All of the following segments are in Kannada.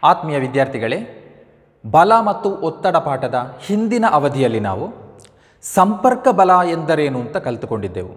ಆತ್ಮೀಯ ವಿದ್ಯಾರ್ಥಿಗಳೇ ಬಲ ಮತ್ತು ಒತ್ತಡ ಪಾಠದ ಹಿಂದಿನ ಅವಧಿಯಲ್ಲಿ ನಾವು ಸಂಪರ್ಕ ಬಲ ಎಂದರೇನು ಅಂತ ಕಲಿತುಕೊಂಡಿದ್ದೆವು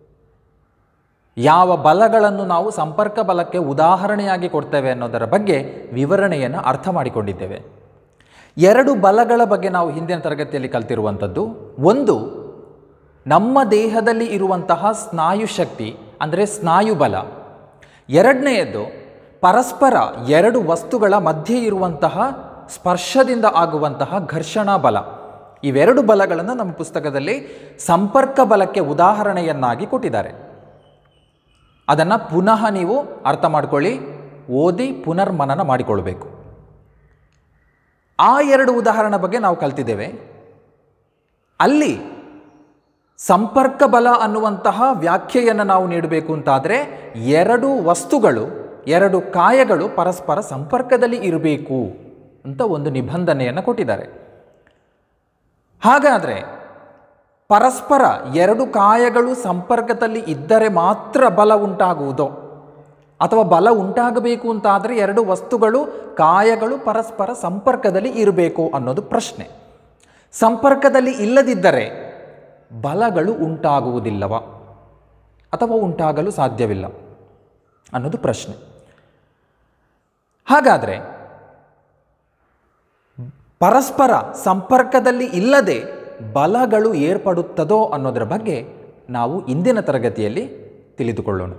ಯಾವ ಬಲಗಳನ್ನು ನಾವು ಸಂಪರ್ಕ ಬಲಕ್ಕೆ ಉದಾಹರಣೆಯಾಗಿ ಕೊಡ್ತೇವೆ ಅನ್ನೋದರ ಬಗ್ಗೆ ವಿವರಣೆಯನ್ನು ಅರ್ಥ ಮಾಡಿಕೊಂಡಿದ್ದೇವೆ ಎರಡು ಬಲಗಳ ಬಗ್ಗೆ ನಾವು ಹಿಂದಿನ ತರಗತಿಯಲ್ಲಿ ಕಲ್ತಿರುವಂಥದ್ದು ಒಂದು ನಮ್ಮ ದೇಹದಲ್ಲಿ ಇರುವಂತಹ ಸ್ನಾಯು ಶಕ್ತಿ ಅಂದರೆ ಸ್ನಾಯು ಬಲ ಎರಡನೆಯದ್ದು ಪರಸ್ಪರ ಎರಡು ವಸ್ತುಗಳ ಮಧ್ಯೆ ಇರುವಂತಹ ಸ್ಪರ್ಶದಿಂದ ಆಗುವಂತಹ ಘರ್ಷಣಾ ಬಲ ಇವೆರಡು ಬಲಗಳನ್ನು ನಮ್ಮ ಪುಸ್ತಕದಲ್ಲಿ ಸಂಪರ್ಕ ಬಲಕ್ಕೆ ಉದಾಹರಣೆಯನ್ನಾಗಿ ಕೊಟ್ಟಿದ್ದಾರೆ ಅದನ್ನು ಪುನಃ ನೀವು ಅರ್ಥ ಮಾಡ್ಕೊಳ್ಳಿ ಓದಿ ಪುನರ್ಮನನ ಮಾಡಿಕೊಳ್ಬೇಕು ಆ ಎರಡು ಉದಾಹರಣೆ ಬಗ್ಗೆ ನಾವು ಕಲ್ತಿದ್ದೇವೆ ಅಲ್ಲಿ ಸಂಪರ್ಕ ಬಲ ಅನ್ನುವಂತಹ ವ್ಯಾಖ್ಯೆಯನ್ನು ನಾವು ನೀಡಬೇಕು ಅಂತಾದರೆ ಎರಡು ವಸ್ತುಗಳು ಎರಡು ಕಾಯಗಳು ಪರಸ್ಪರ ಸಂಪರ್ಕದಲ್ಲಿ ಇರಬೇಕು ಅಂತ ಒಂದು ನಿಬಂಧನೆಯನ್ನು ಕೊಟ್ಟಿದ್ದಾರೆ ಹಾಗಾದರೆ ಪರಸ್ಪರ ಎರಡು ಕಾಯಗಳು ಸಂಪರ್ಕದಲ್ಲಿ ಇದ್ದರೆ ಮಾತ್ರ ಬಲ ಉಂಟಾಗುವುದೋ ಅಥವಾ ಬಲ ಉಂಟಾಗಬೇಕು ಅಂತಾದರೆ ಎರಡು ವಸ್ತುಗಳು ಕಾಯಗಳು ಪರಸ್ಪರ ಸಂಪರ್ಕದಲ್ಲಿ ಇರಬೇಕು ಅನ್ನೋದು ಪ್ರಶ್ನೆ ಸಂಪರ್ಕದಲ್ಲಿ ಇಲ್ಲದಿದ್ದರೆ ಬಲಗಳು ಉಂಟಾಗುವುದಿಲ್ಲವ ಅಥವಾ ಉಂಟಾಗಲು ಸಾಧ್ಯವಿಲ್ಲ ಅನ್ನೋದು ಪ್ರಶ್ನೆ ಹಾಗಾದರೆ ಪರಸ್ಪರ ಸಂಪರ್ಕದಲ್ಲಿ ಇಲ್ಲದೆ ಬಲಗಳು ಏರ್ಪಡುತ್ತದೋ ಅನ್ನೋದರ ಬಗ್ಗೆ ನಾವು ಇಂದಿನ ತರಗತಿಯಲ್ಲಿ ತಿಳಿದುಕೊಳ್ಳೋಣ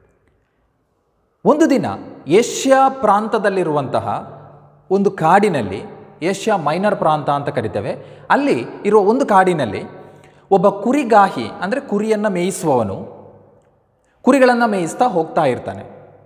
ಒಂದು ದಿನ ಏಷ್ಯಾ ಪ್ರಾಂತದಲ್ಲಿರುವಂತಹ ಒಂದು ಕಾಡಿನಲ್ಲಿ ಏಷ್ಯಾ ಮೈನರ್ ಪ್ರಾಂತ ಅಂತ ಕರಿತೇವೆ ಅಲ್ಲಿ ಇರುವ ಒಂದು ಕಾಡಿನಲ್ಲಿ ಒಬ್ಬ ಕುರಿಗಾಹಿ ಅಂದರೆ ಕುರಿಯನ್ನು ಮೇಯಿಸುವವನು ಕುರಿಗಳನ್ನು ಮೇಯಿಸ್ತಾ ಹೋಗ್ತಾ ಇರ್ತಾನೆ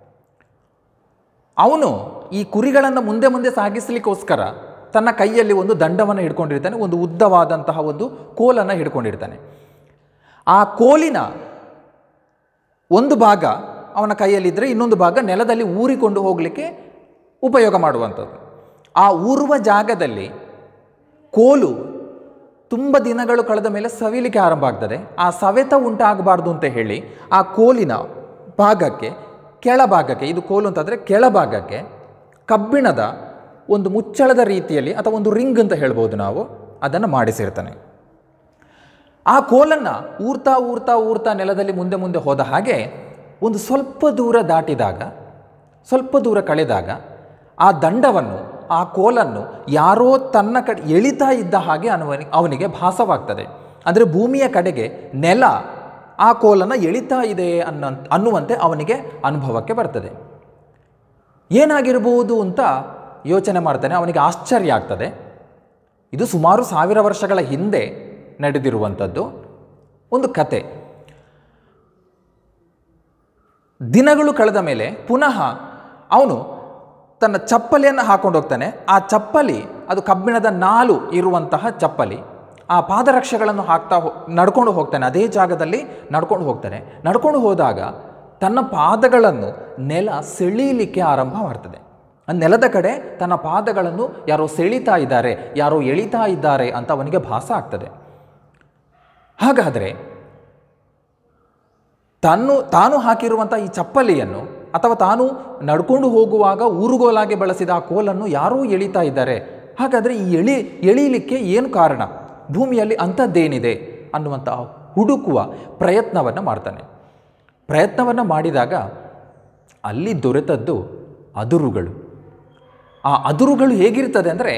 ಅವನು ಈ ಕುರಿಗಳನ್ನು ಮುಂದೆ ಮುಂದೆ ಸಾಗಿಸಲಿಕ್ಕೋಸ್ಕರ ತನ್ನ ಕೈಯಲ್ಲಿ ಒಂದು ದಂಡವನ್ನು ಹಿಡ್ಕೊಂಡಿರ್ತಾನೆ ಒಂದು ಉದ್ದವಾದಂತಹ ಒಂದು ಕೋಲನ್ನು ಹಿಡ್ಕೊಂಡಿರ್ತಾನೆ ಆ ಕೋಲಿನ ಒಂದು ಭಾಗ ಅವನ ಕೈಯಲ್ಲಿದ್ದರೆ ಇನ್ನೊಂದು ಭಾಗ ನೆಲದಲ್ಲಿ ಊರಿಕೊಂಡು ಹೋಗಲಿಕ್ಕೆ ಉಪಯೋಗ ಮಾಡುವಂಥದ್ದು ಆ ಊರುವ ಜಾಗದಲ್ಲಿ ಕೋಲು ತುಂಬ ದಿನಗಳು ಕಳೆದ ಮೇಲೆ ಸವಿಲಿಕ್ಕೆ ಆರಂಭ ಆಗ್ತದೆ ಆ ಸವೆತ ಉಂಟಾಗಬಾರ್ದು ಅಂತ ಹೇಳಿ ಆ ಕೋಲಿನ ಭಾಗಕ್ಕೆ ಕೆಳಭಾಗಕ್ಕೆ ಇದು ಕೋಲು ಅಂತಂದರೆ ಕೆಳಭಾಗಕ್ಕೆ ಕಬ್ಬಿಣದ ಒಂದು ಮುಚ್ಚಳದ ರೀತಿಯಲ್ಲಿ ಅಥವಾ ಒಂದು ರಿಂಗ್ ಅಂತ ಹೇಳ್ಬೋದು ನಾವು ಅದನ್ನು ಮಾಡಿಸಿರ್ತಾನೆ ಆ ಕೋಲನ್ನು ಊರ್ತಾ ಊರ್ತಾ ಊರ್ತಾ ನೆಲದಲ್ಲಿ ಮುಂದೆ ಮುಂದೆ ಹೋದ ಹಾಗೆ ಒಂದು ಸ್ವಲ್ಪ ದೂರ ದಾಟಿದಾಗ ಸ್ವಲ್ಪ ದೂರ ಕಳೆದಾಗ ಆ ದಂಡವನ್ನು ಆ ಕೋಲನ್ನು ಯಾರೋ ತನ್ನ ಕಡೆ ಎಳಿತಾ ಇದ್ದ ಹಾಗೆ ಅನುವನಿ ಅವನಿಗೆ ಭಾಸವಾಗ್ತದೆ ಅಂದರೆ ಭೂಮಿಯ ಕಡೆಗೆ ನೆಲ ಆ ಕೋಲನ್ನು ಎಳಿತಾ ಇದೆ ಅನ್ನೋ ಅನ್ನುವಂತೆ ಅವನಿಗೆ ಅನುಭವಕ್ಕೆ ಬರ್ತದೆ ಏನಾಗಿರ್ಬೋದು ಅಂತ ಯೋಚನೆ ಮಾಡ್ತಾನೆ ಅವನಿಗೆ ಆಶ್ಚರ್ಯ ಆಗ್ತದೆ ಇದು ಸುಮಾರು ಸಾವಿರ ವರ್ಷಗಳ ಹಿಂದೆ ನಡೆದಿರುವಂಥದ್ದು ಒಂದು ಕತೆ ದಿನಗಳು ಕಳೆದ ಮೇಲೆ ಪುನಃ ಅವನು ತನ್ನ ಚಪ್ಪಲಿಯನ್ನು ಹಾಕೊಂಡು ಹೋಗ್ತಾನೆ ಆ ಚಪ್ಪಲಿ ಅದು ಕಬ್ಬಿಣದ ನಾಲು ಇರುವಂತಹ ಚಪ್ಪಲಿ ಆ ಪಾದರಕ್ಷೆಗಳನ್ನು ಹಾಕ್ತಾ ಹೋ ನಡ್ಕೊಂಡು ಹೋಗ್ತಾನೆ ಅದೇ ಜಾಗದಲ್ಲಿ ನಡ್ಕೊಂಡು ಹೋಗ್ತಾನೆ ನಡ್ಕೊಂಡು ಹೋದಾಗ ತನ್ನ ಪಾದಗಳನ್ನು ನೆಲ ಸೆಳೀಲಿಕ್ಕೆ ಆರಂಭ ಮಾಡ್ತದೆ ಆ ನೆಲದ ಕಡೆ ತನ್ನ ಪಾದಗಳನ್ನು ಯಾರೋ ಸೆಳೀತಾ ಇದ್ದಾರೆ ಯಾರೋ ಎಳಿತಾ ಇದ್ದಾರೆ ಅಂತ ಅವನಿಗೆ ಭಾಸ ಆಗ್ತದೆ ಹಾಗಾದರೆ ತಾನು ತಾನು ಹಾಕಿರುವಂಥ ಈ ಚಪ್ಪಲಿಯನ್ನು ಅಥವಾ ತಾನು ನಡ್ಕೊಂಡು ಹೋಗುವಾಗ ಊರುಗೋಲಾಗಿ ಬಳಸಿದ ಆ ಕೋಲನ್ನು ಯಾರೂ ಎಳಿತಾ ಇದ್ದಾರೆ ಹಾಗಾದರೆ ಈ ಎಳಿ ಎಳೀಲಿಕ್ಕೆ ಏನು ಕಾರಣ ಭೂಮಿಯಲ್ಲಿ ಅಂಥದ್ದೇನಿದೆ ಅನ್ನುವಂಥ ಹುಡುಕುವ ಪ್ರಯತ್ನವನ್ನು ಮಾಡ್ತಾನೆ ಪ್ರಯತ್ನವನ್ನು ಮಾಡಿದಾಗ ಅಲ್ಲಿ ದೊರೆತದ್ದು ಅದುರುಗಳು ಆ ಅದುರುಗಳು ಹೇಗಿರ್ತದೆ ಅಂದರೆ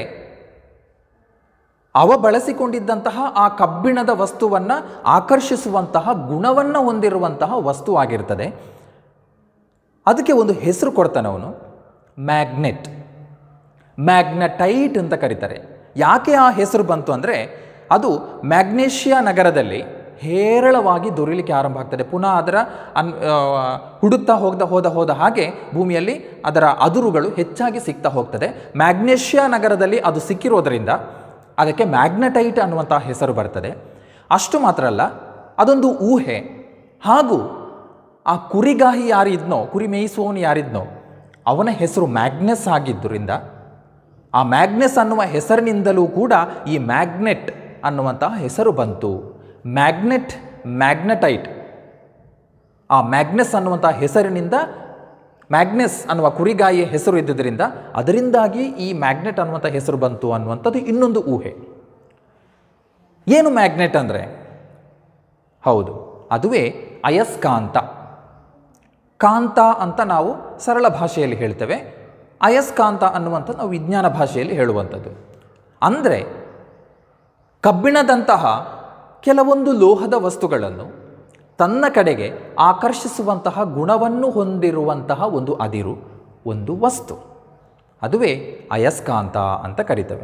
ಅವ ಬಳಸಿಕೊಂಡಿದ್ದಂತಹ ಆ ಕಬ್ಬಿಣದ ವಸ್ತುವನ್ನು ಆಕರ್ಷಿಸುವಂತಹ ಗುಣವನ್ನು ಹೊಂದಿರುವಂತಹ ವಸ್ತು ಆಗಿರ್ತದೆ ಅದಕ್ಕೆ ಒಂದು ಹೆಸರು ಕೊಡ್ತಾನೆ ಅವನು ಮ್ಯಾಗ್ನೆಟ್ ಮ್ಯಾಗ್ನಟೈಟ್ ಅಂತ ಕರೀತಾರೆ ಯಾಕೆ ಆ ಹೆಸರು ಬಂತು ಅಂದರೆ ಅದು ಮ್ಯಾಗ್ನೇಷಿಯಾ ನಗರದಲ್ಲಿ ಹೇರಳವಾಗಿ ದೊರೆಯಲಿಕ್ಕೆ ಆರಂಭ ಆಗ್ತದೆ ಪುನಃ ಅದರ ಅನ್ ಹುಡುಕ್ತಾ ಹೋಗ್ದ ಹೋದ ಹೋದ ಹಾಗೆ ಭೂಮಿಯಲ್ಲಿ ಅದರ ಅದುರುಗಳು ಹೆಚ್ಚಾಗಿ ಸಿಗ್ತಾ ಹೋಗ್ತದೆ ಮ್ಯಾಗ್ನೇಷಿಯಾ ನಗರದಲ್ಲಿ ಅದು ಸಿಕ್ಕಿರೋದರಿಂದ ಅದಕ್ಕೆ ಮ್ಯಾಗ್ನಟೈಟ್ ಅನ್ನುವಂಥ ಹೆಸರು ಬರ್ತದೆ ಅಷ್ಟು ಮಾತ್ರ ಅಲ್ಲ ಅದೊಂದು ಊಹೆ ಹಾಗೂ ಆ ಕುರಿಗಾಹಿ ಯಾರಿದ್ನೋ ಕುರಿ ಮೇಯಿಸುವವನು ಯಾರಿದ್ನೋ ಅವನ ಹೆಸರು ಮ್ಯಾಗ್ನೆಸ್ ಆಗಿದ್ದರಿಂದ ಆ ಮ್ಯಾಗ್ನೆಸ್ ಅನ್ನುವ ಹೆಸರಿನಿಂದಲೂ ಕೂಡ ಈ ಮ್ಯಾಗ್ನೆಟ್ ಅನ್ನುವಂತಹ ಹೆಸರು ಬಂತು ಮ್ಯಾಗ್ನೆಟ್ ಮ್ಯಾಗ್ನೆಟೈಟ್ ಆ ಮ್ಯಾಗ್ನೆಸ್ ಅನ್ನುವಂಥ ಹೆಸರಿನಿಂದ ಮ್ಯಾಗ್ನೆಸ್ ಅನ್ನುವ ಕುರಿಗಾಯಿಯ ಹೆಸರು ಇದ್ದುದರಿಂದ ಅದರಿಂದಾಗಿ ಈ ಮ್ಯಾಗ್ನೆಟ್ ಅನ್ನುವಂಥ ಹೆಸರು ಬಂತು ಅನ್ನುವಂಥದ್ದು ಇನ್ನೊಂದು ಊಹೆ ಏನು ಮ್ಯಾಗ್ನೆಟ್ ಅಂದರೆ ಹೌದು ಅದುವೇ ಅಯಸ್ಕಾಂತ ಕಾಂತ ಅಂತ ನಾವು ಸರಳ ಭಾಷೆಯಲ್ಲಿ ಹೇಳ್ತೇವೆ ಅಯಸ್ಕಾಂತ ಅನ್ನುವಂಥದ್ದು ನಾವು ವಿಜ್ಞಾನ ಭಾಷೆಯಲ್ಲಿ ಹೇಳುವಂಥದ್ದು ಅಂದರೆ ಕಬ್ಬಿಣದಂತಹ ಕೆಲವೊಂದು ಲೋಹದ ವಸ್ತುಗಳನ್ನು ತನ್ನ ಕಡೆಗೆ ಆಕರ್ಷಿಸುವಂತಹ ಗುಣವನ್ನು ಹೊಂದಿರುವಂತಹ ಒಂದು ಅದಿರು ಒಂದು ವಸ್ತು ಅದುವೇ ಅಯಸ್ಕಾಂತ ಅಂತ ಕರಿತೇವೆ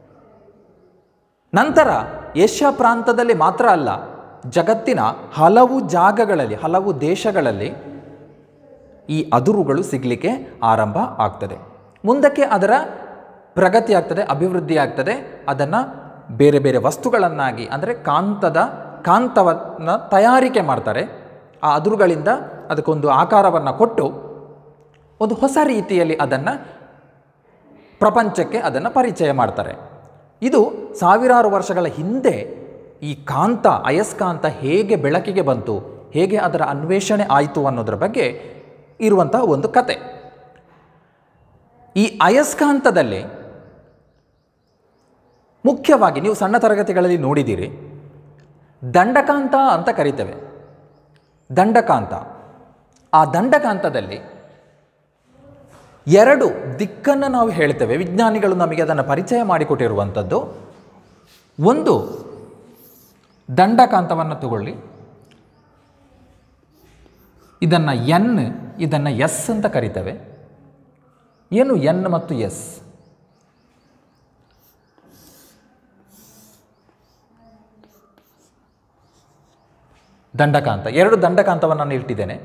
ನಂತರ ಏಷ್ಯಾ ಪ್ರಾಂತದಲ್ಲಿ ಮಾತ್ರ ಅಲ್ಲ ಜಗತ್ತಿನ ಹಲವು ಜಾಗಗಳಲ್ಲಿ ಹಲವು ದೇಶಗಳಲ್ಲಿ ಈ ಅದುರುಗಳು ಸಿಗಲಿಕ್ಕೆ ಆರಂಭ ಆಗ್ತದೆ ಮುಂದಕ್ಕೆ ಅದರ ಪ್ರಗತಿ ಆಗ್ತದೆ ಅಭಿವೃದ್ಧಿ ಆಗ್ತದೆ ಅದನ್ನು ಬೇರೆ ಬೇರೆ ವಸ್ತುಗಳನ್ನಾಗಿ ಅಂದರೆ ಕಾಂತದ ಕಾಂತವನ್ನು ತಯಾರಿಕೆ ಮಾಡ್ತಾರೆ ಆ ಅದುರುಗಳಿಂದ ಅದಕ್ಕೊಂದು ಆಕಾರವನ್ನು ಕೊಟ್ಟು ಒಂದು ಹೊಸ ರೀತಿಯಲ್ಲಿ ಅದನ್ನು ಪ್ರಪಂಚಕ್ಕೆ ಅದನ್ನು ಪರಿಚಯ ಮಾಡ್ತಾರೆ ಇದು ಸಾವಿರಾರು ವರ್ಷಗಳ ಹಿಂದೆ ಈ ಕಾಂತ ಅಯಸ್ಕಾಂತ ಹೇಗೆ ಬೆಳಕಿಗೆ ಬಂತು ಹೇಗೆ ಅದರ ಅನ್ವೇಷಣೆ ಆಯಿತು ಅನ್ನೋದರ ಬಗ್ಗೆ ಇರುವಂತಹ ಒಂದು ಕತೆ ಈ ಅಯಸ್ಕಾಂತದಲ್ಲಿ ಮುಖ್ಯವಾಗಿ ನೀವು ಸಣ್ಣ ತರಗತಿಗಳಲ್ಲಿ ನೋಡಿದ್ದೀರಿ ದಂಡಕಾಂತ ಅಂತ ಕರಿತೇವೆ ದಂಡಕಾಂತ ಆ ದಂಡಕಾಂತದಲ್ಲಿ ಎರಡು ದಿಕ್ಕನ್ನು ನಾವು ಹೇಳ್ತೇವೆ ವಿಜ್ಞಾನಿಗಳು ನಮಗೆ ಅದನ್ನು ಪರಿಚಯ ಮಾಡಿಕೊಟ್ಟಿರುವಂಥದ್ದು ಒಂದು ದಂಡಕಾಂತವನ್ನು ತಗೊಳ್ಳಿ ಇದನ್ನು ಎನ್ ಇದನ್ನು ಎಸ್ ಅಂತ ಕರಿತೇವೆ ಏನು ಎನ್ ಮತ್ತು ಎಸ್ ದಂಡಕಾಂತ ಎರಡು ದಂಡಕಾಂತವನ್ನು ನಾನು ಇಟ್ಟಿದ್ದೇನೆ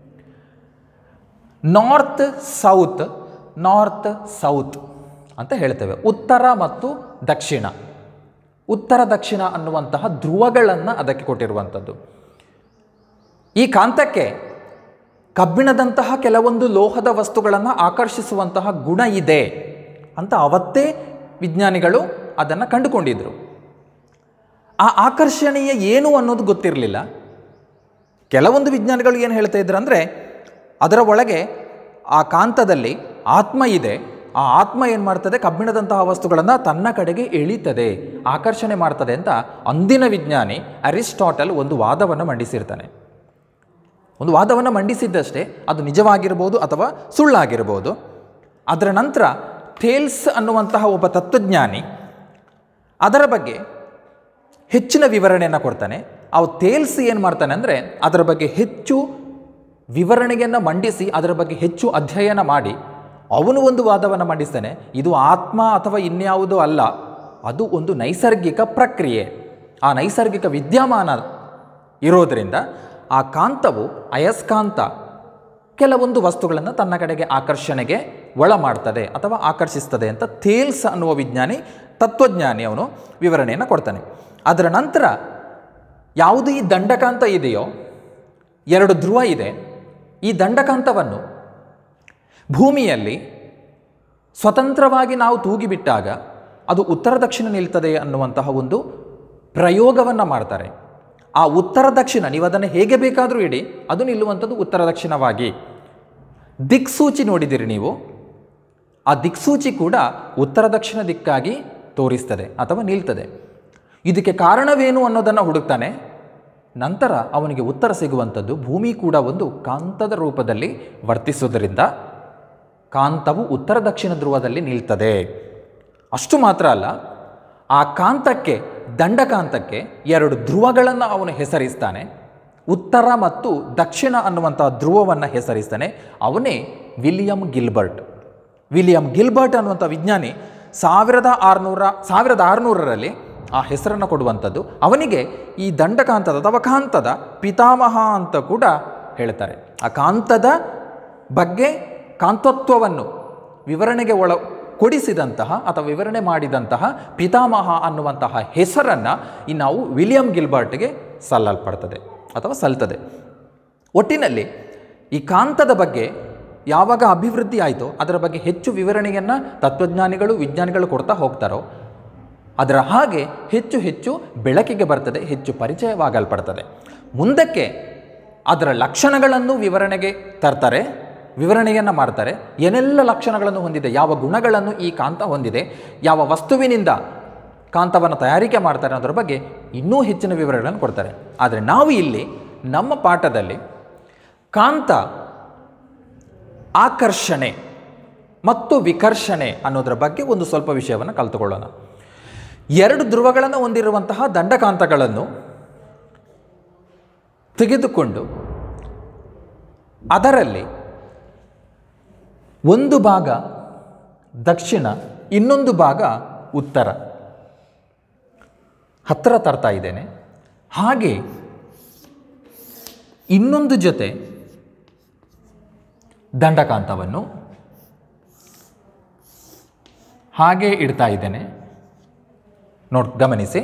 ನಾರ್ತ್ ಸೌತ್ ನಾರ್ತ್ ಸೌತ್ ಅಂತ ಹೇಳ್ತೇವೆ ಉತ್ತರ ಮತ್ತು ದಕ್ಷಿಣ ಉತ್ತರ ದಕ್ಷಿಣ ಅನ್ನುವಂತಹ ಧ್ರುವಗಳನ್ನು ಅದಕ್ಕೆ ಕೊಟ್ಟಿರುವಂಥದ್ದು ಈ ಕಾಂತಕ್ಕೆ ಕಬ್ಬಿಣದಂತಹ ಕೆಲವೊಂದು ಲೋಹದ ವಸ್ತುಗಳನ್ನು ಆಕರ್ಷಿಸುವಂತಹ ಗುಣ ಇದೆ ಅಂತ ಅವತ್ತೇ ವಿಜ್ಞಾನಿಗಳು ಅದನ್ನು ಕಂಡುಕೊಂಡಿದ್ರು ಆ ಆಕರ್ಷಣೀಯ ಏನು ಅನ್ನೋದು ಗೊತ್ತಿರಲಿಲ್ಲ ಕೆಲವೊಂದು ವಿಜ್ಞಾನಿಗಳು ಏನು ಹೇಳ್ತಾ ಇದ್ರು ಅಂದರೆ ಅದರ ಒಳಗೆ ಆ ಕಾಂತದಲ್ಲಿ ಆತ್ಮ ಇದೆ ಆ ಆತ್ಮ ಏನು ಮಾಡ್ತದೆ ಕಬ್ಬಿಣದಂತಹ ವಸ್ತುಗಳನ್ನು ತನ್ನ ಕಡೆಗೆ ಎಳೀತದೆ ಆಕರ್ಷಣೆ ಮಾಡ್ತದೆ ಅಂತ ಅಂದಿನ ವಿಜ್ಞಾನಿ ಅರಿಸ್ಟಾಟಲ್ ಒಂದು ವಾದವನ್ನು ಮಂಡಿಸಿರ್ತಾನೆ ಒಂದು ವಾದವನ್ನು ಮಂಡಿಸಿದ್ದಷ್ಟೇ ಅದು ನಿಜವಾಗಿರ್ಬೋದು ಅಥವಾ ಸುಳ್ಳಾಗಿರ್ಬೋದು ಅದರ ನಂತರ ಥೇಲ್ಸ್ ಅನ್ನುವಂತಹ ಒಬ್ಬ ತತ್ವಜ್ಞಾನಿ ಅದರ ಬಗ್ಗೆ ಹೆಚ್ಚಿನ ವಿವರಣೆಯನ್ನು ಕೊಡ್ತಾನೆ ಅವು ತೇಲ್ಸ್ ಏನು ಮಾಡ್ತಾನೆ ಅಂದರೆ ಅದರ ಬಗ್ಗೆ ಹೆಚ್ಚು ವಿವರಣೆಯನ್ನು ಮಂಡಿಸಿ ಅದರ ಬಗ್ಗೆ ಹೆಚ್ಚು ಅಧ್ಯಯನ ಮಾಡಿ ಅವನು ಒಂದು ವಾದವನ್ನು ಮಂಡಿಸ್ತಾನೆ ಇದು ಆತ್ಮ ಅಥವಾ ಇನ್ಯಾವುದೋ ಅಲ್ಲ ಅದು ಒಂದು ನೈಸರ್ಗಿಕ ಪ್ರಕ್ರಿಯೆ ಆ ನೈಸರ್ಗಿಕ ವಿದ್ಯಮಾನ ಇರೋದರಿಂದ ಆ ಕಾಂತವು ಅಯಸ್ಕಾಂತ ಕೆಲವೊಂದು ವಸ್ತುಗಳನ್ನು ತನ್ನ ಕಡೆಗೆ ಆಕರ್ಷಣೆಗೆ ಒಳ ಮಾಡ್ತದೆ ಅಥವಾ ಆಕರ್ಷಿಸ್ತದೆ ಅಂತ ಥೇಲ್ಸ್ ಅನ್ನುವ ವಿಜ್ಞಾನಿ ತತ್ವಜ್ಞಾನಿ ಅವನು ವಿವರಣೆಯನ್ನು ಕೊಡ್ತಾನೆ ಅದರ ನಂತರ ಯಾವುದು ಈ ದಂಡಕಾಂತ ಇದೆಯೋ ಎರಡು ಧ್ರುವ ಇದೆ ಈ ದಂಡಕಾಂತವನ್ನು ಭೂಮಿಯಲ್ಲಿ ಸ್ವತಂತ್ರವಾಗಿ ನಾವು ತೂಗಿಬಿಟ್ಟಾಗ ಅದು ಉತ್ತರ ದಕ್ಷಿಣ ನಿಲ್ತದೆ ಅನ್ನುವಂತಹ ಒಂದು ಪ್ರಯೋಗವನ್ನು ಮಾಡ್ತಾರೆ ಆ ಉತ್ತರ ದಕ್ಷಿಣ ನೀವು ಅದನ್ನು ಹೇಗೆ ಬೇಕಾದರೂ ಇಡಿ ಅದು ನಿಲ್ಲುವಂಥದ್ದು ಉತ್ತರ ದಕ್ಷಿಣವಾಗಿ ದಿಕ್ಸೂಚಿ ನೋಡಿದಿರಿ ನೀವು ಆ ದಿಕ್ಸೂಚಿ ಕೂಡ ಉತ್ತರ ದಕ್ಷಿಣ ದಿಕ್ಕಾಗಿ ತೋರಿಸ್ತದೆ ಅಥವಾ ನಿಲ್ತದೆ ಇದಕ್ಕೆ ಕಾರಣವೇನು ಅನ್ನೋದನ್ನು ಹುಡುಕ್ತಾನೆ ನಂತರ ಅವನಿಗೆ ಉತ್ತರ ಸಿಗುವಂಥದ್ದು ಭೂಮಿ ಕೂಡ ಒಂದು ಕಾಂತದ ರೂಪದಲ್ಲಿ ವರ್ತಿಸುವುದರಿಂದ ಕಾಂತವು ಉತ್ತರ ದಕ್ಷಿಣ ಧ್ರುವದಲ್ಲಿ ನಿಲ್ತದೆ ಅಷ್ಟು ಮಾತ್ರ ಅಲ್ಲ ಆ ಕಾಂತಕ್ಕೆ ದಂಡಕಾಂತಕ್ಕೆ ಎರಡು ಧ್ರುವಗಳನ್ನು ಅವನು ಹೆಸರಿಸ್ತಾನೆ ಉತ್ತರ ಮತ್ತು ದಕ್ಷಿಣ ಅನ್ನುವಂಥ ಧ್ರುವವನ್ನು ಹೆಸರಿಸ್ತಾನೆ ಅವನೇ ವಿಲಿಯಂ ಗಿಲ್ಬರ್ಟ್ ವಿಲಿಯಂ ಗಿಲ್ಬರ್ಟ್ ಅನ್ನುವಂಥ ವಿಜ್ಞಾನಿ ಸಾವಿರದ ಆರುನೂರ ಸಾವಿರದ ಆರುನೂರರಲ್ಲಿ ಆ ಹೆಸರನ್ನು ಕೊಡುವಂಥದ್ದು ಅವನಿಗೆ ಈ ದಂಡಕಾಂತದ ಅಥವಾ ಕಾಂತದ ಪಿತಾಮಹ ಅಂತ ಕೂಡ ಹೇಳ್ತಾರೆ ಆ ಕಾಂತದ ಬಗ್ಗೆ ಕಾಂತತ್ವವನ್ನು ವಿವರಣೆಗೆ ಒಳ ಕೊಡಿಸಿದಂತಹ ಅಥವಾ ವಿವರಣೆ ಮಾಡಿದಂತಹ ಪಿತಾಮಹ ಅನ್ನುವಂತಹ ಹೆಸರನ್ನು ಈ ನಾವು ವಿಲಿಯಂ ಗಿಲ್ಬರ್ಟ್ಗೆ ಸಲ್ಲಲ್ಪಡ್ತದೆ ಅಥವಾ ಸಲ್ತದೆ ಒಟ್ಟಿನಲ್ಲಿ ಈ ಕಾಂತದ ಬಗ್ಗೆ ಯಾವಾಗ ಅಭಿವೃದ್ಧಿ ಆಯಿತೋ ಅದರ ಬಗ್ಗೆ ಹೆಚ್ಚು ವಿವರಣೆಯನ್ನು ತತ್ವಜ್ಞಾನಿಗಳು ವಿಜ್ಞಾನಿಗಳು ಕೊಡ್ತಾ ಹೋಗ್ತಾರೋ ಅದರ ಹಾಗೆ ಹೆಚ್ಚು ಹೆಚ್ಚು ಬೆಳಕಿಗೆ ಬರ್ತದೆ ಹೆಚ್ಚು ಪರಿಚಯವಾಗಲ್ಪಡ್ತದೆ ಮುಂದಕ್ಕೆ ಅದರ ಲಕ್ಷಣಗಳನ್ನು ವಿವರಣೆಗೆ ತರ್ತಾರೆ ವಿವರಣೆಯನ್ನು ಮಾಡ್ತಾರೆ ಏನೆಲ್ಲ ಲಕ್ಷಣಗಳನ್ನು ಹೊಂದಿದೆ ಯಾವ ಗುಣಗಳನ್ನು ಈ ಕಾಂತ ಹೊಂದಿದೆ ಯಾವ ವಸ್ತುವಿನಿಂದ ಕಾಂತವನ್ನು ತಯಾರಿಕೆ ಮಾಡ್ತಾರೆ ಅನ್ನೋದ್ರ ಬಗ್ಗೆ ಇನ್ನೂ ಹೆಚ್ಚಿನ ವಿವರಗಳನ್ನು ಕೊಡ್ತಾರೆ ಆದರೆ ನಾವು ಇಲ್ಲಿ ನಮ್ಮ ಪಾಠದಲ್ಲಿ ಕಾಂತ ಆಕರ್ಷಣೆ ಮತ್ತು ವಿಕರ್ಷಣೆ ಅನ್ನೋದರ ಬಗ್ಗೆ ಒಂದು ಸ್ವಲ್ಪ ವಿಷಯವನ್ನು ಕಲಿತುಕೊಳ್ಳೋಣ ಎರಡು ಧ್ರುವಗಳನ್ನು ಹೊಂದಿರುವಂತಹ ದಂಡಕಾಂತಗಳನ್ನು ತೆಗೆದುಕೊಂಡು ಅದರಲ್ಲಿ ಒಂದು ಭಾಗ ದಕ್ಷಿಣ ಇನ್ನೊಂದು ಭಾಗ ಉತ್ತರ ಹತ್ತಿರ ತರ್ತಾ ಇದ್ದೇನೆ ಹಾಗೆ ಇನ್ನೊಂದು ಜೊತೆ ದಂಡಕಾಂತವನ್ನು ಹಾಗೆ ಇಡ್ತಾ ಇದ್ದೇನೆ ನೋಡ್ ಗಮನಿಸಿ